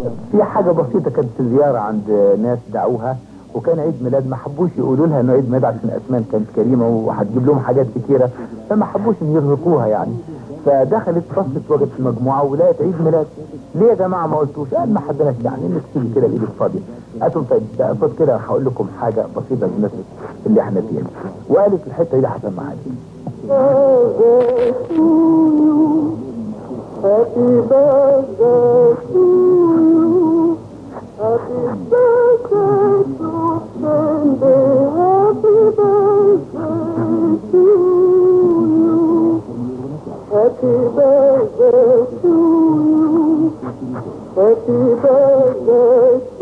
في حاجة بسيطة كانت في زيارة عند ناس دعوها وكان عيد ميلاد ما حبوش يقولوا لها انه عيد ميلاد عشان اسمان كانت كريمة وهتجيب لهم حاجات كتيرة فما حبوش ان يرهقوها يعني فدخلت بصت وجدت المجموعة ولقت عيد ميلاد ليه يا جماعة ما قلتوش قال ما حدناش يعني انك تيجي كده بايدك فاضية قالت لهم طيب ده قصاد كده هقول لكم حاجة بسيطة بالنسبة اللي احنا فيها دي. وقالت الحتة دي هسمعها لكم Happy birthday to you. Happy birthday to Sunday. Happy birthday to you. Happy birthday to you. Happy birthday